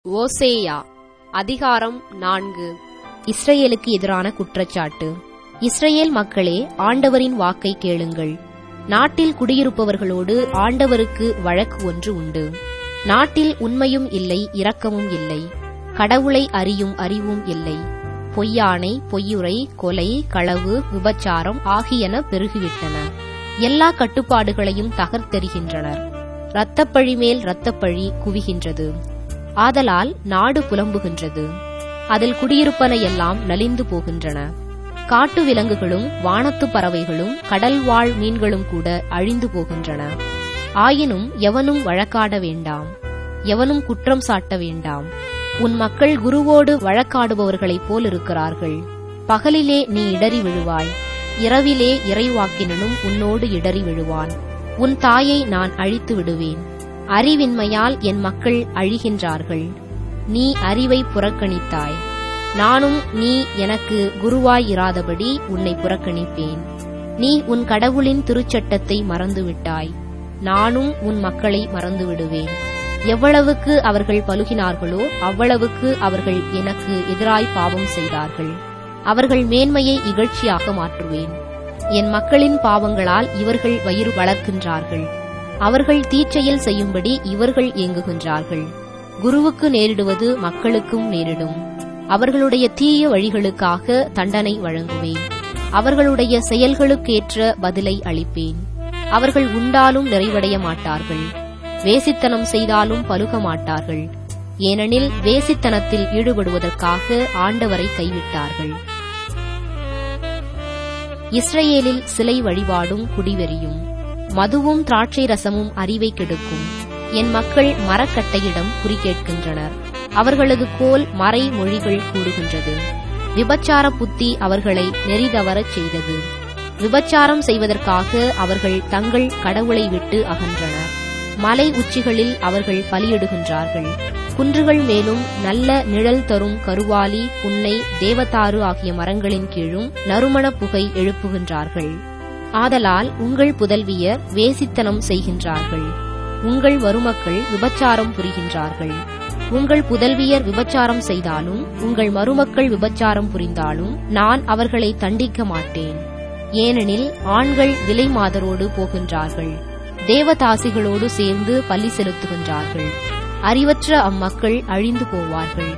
ஓசேயா அதிகாரம் நான்கு இஸ்ரேலுக்கு எதிரான குற்றச்சாட்டு இஸ்ரேல் மக்களே ஆண்டவரின் வாக்கை கேளுங்கள் நாட்டில் குடியிருப்பவர்களோடு ஆண்டவருக்கு வழக்கு ஒன்று உண்டு நாட்டில் உண்மையும் இல்லை இரக்கமும் இல்லை கடவுளை அறியும் அறிவும் இல்லை பொய்யானை பொய்யுரை கொலை களவு விபச்சாரம் ஆகியன பெருகிவிட்டன எல்லா கட்டுப்பாடுகளையும் தகர்த்தெறிகின்றனர் இரத்தப்பழி மேல் இரத்தப்பழி குவிகின்றது ஆதலால் நாடு புலம்புகின்றது அதில் குடியிருப்பன எல்லாம் நலிந்து போகின்றன காட்டு விலங்குகளும் வானத்து பறவைகளும் கடல் வாழ் மீன்களும் கூட அழிந்து போகின்றன ஆயினும் எவனும் வழக்காட வேண்டாம் எவனும் குற்றம் சாட்ட வேண்டாம் உன் மக்கள் குருவோடு வழக்காடுபவர்களைப் போல் இருக்கிறார்கள் பகலிலே நீ இடறி விழுவாய் இரவிலே இறைவாக்கினனும் உன்னோடு இடறி விழுவான் உன் தாயை நான் அழித்து விடுவேன் அறிவின்மையால் என் மக்கள் அழிகின்றார்கள் நீ அறிவை புறக்கணித்தாய் நானும் நீ எனக்கு குருவாய் இராதபடி உன்னை புறக்கணிப்பேன் நீ உன் கடவுளின் திருச்சட்டத்தை மறந்துவிட்டாய் நானும் உன் மக்களை மறந்து விடுவேன் எவ்வளவுக்கு அவர்கள் பலுகினார்களோ அவ்வளவுக்கு அவர்கள் எனக்கு எதிராய் பாவம் செய்தார்கள் அவர்கள் மேன்மையை இகழ்ச்சியாக மாற்றுவேன் என் மக்களின் பாவங்களால் இவர்கள் வயிறு வளர்க்கின்றார்கள் அவர்கள் தீச்செயல் செய்யும்படி இவர்கள் இயங்குகின்றார்கள் குருவுக்கு நேரிடுவது மக்களுக்கும் நேரிடும் அவர்களுடைய தீய வழிகளுக்காக தண்டனை வழங்குவேன் அவர்களுடைய செயல்களுக்கேற்ற பதிலை அளிப்பேன் அவர்கள் உண்டாலும் நிறைவடைய மாட்டார்கள் வேசித்தனம் செய்தாலும் பலுக மாட்டார்கள் ஏனெனில் வேசித்தனத்தில் ஈடுபடுவதற்காக ஆண்டவரை கைவிட்டார்கள் இஸ்ரேலில் சிலை வழிபாடும் குடிவெறியும் மதுவும் திராட்சை ரசமும் அறிவை கெடுக்கும் என் மக்கள் மரக்கட்டையிடம் குறிக்கேட்கின்றனர் அவர்களது கோல் மறை மொழிகள் கூறுகின்றது விபச்சார புத்தி அவர்களை நெறிதவரச் செய்தது விபச்சாரம் செய்வதற்காக அவர்கள் தங்கள் கடவுளை விட்டு அகன்றனர் மலை உச்சிகளில் அவர்கள் பலியிடுகின்றார்கள் குன்றுகள் மேலும் நல்ல நிழல் தரும் கருவாலி புன்னை தேவதாரு ஆகிய மரங்களின் கீழும் நறுமண புகை எழுப்புகின்றார்கள் ஆதலால் உங்கள் புதல்வியர் வேசித்தனம் செய்கின்றார்கள் உங்கள் மருமக்கள் விபச்சாரம் புரிகின்றார்கள் உங்கள் புதல்வியர் விபச்சாரம் செய்தாலும் உங்கள் மருமக்கள் விபச்சாரம் புரிந்தாலும் நான் அவர்களை தண்டிக்க மாட்டேன் ஏனெனில் ஆண்கள் விலை மாதரோடு போகின்றார்கள் தேவதாசிகளோடு சேர்ந்து பள்ளி செலுத்துகின்றார்கள் அறிவற்ற அம்மக்கள் அழிந்து போவார்கள்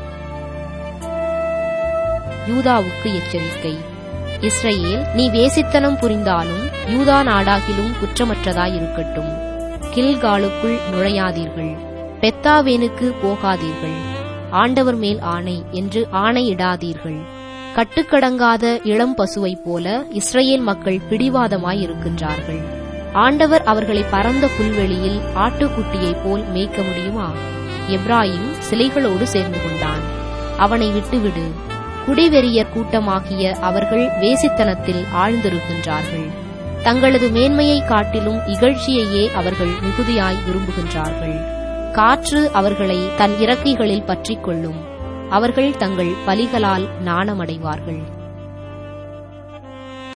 யூதாவுக்கு எச்சரிக்கை இஸ்ரேல் நீ வேசித்தனம் புரிந்தாலும் யூதா நாடாகிலும் குற்றமற்றதாயிருக்கட்டும் கில்காலுக்குள் நுழையாதீர்கள் பெத்தாவேனுக்கு போகாதீர்கள் ஆண்டவர் மேல் ஆணை என்று ஆணையிடாதீர்கள் கட்டுக்கடங்காத இளம் பசுவைப் போல இஸ்ரேல் மக்கள் பிடிவாதமாய் இருக்கின்றார்கள் ஆண்டவர் அவர்களை பரந்த புல்வெளியில் ஆட்டுக்குட்டியைப் போல் மேய்க்க முடியுமா எப்ராஹிம் சிலைகளோடு சேர்ந்து கொண்டான் அவனை விட்டுவிடு குடிவெறியர் கூட்டமாகிய அவர்கள் வேசித்தனத்தில் ஆழ்ந்திருக்கின்றார்கள் தங்களது மேன்மையை காட்டிலும் இகழ்ச்சியையே அவர்கள் மிகுதியாய் விரும்புகின்றார்கள் காற்று அவர்களை தன் இறக்கைகளில் பற்றிக் கொள்ளும் அவர்கள் தங்கள் பலிகளால் நாணமடைவார்கள்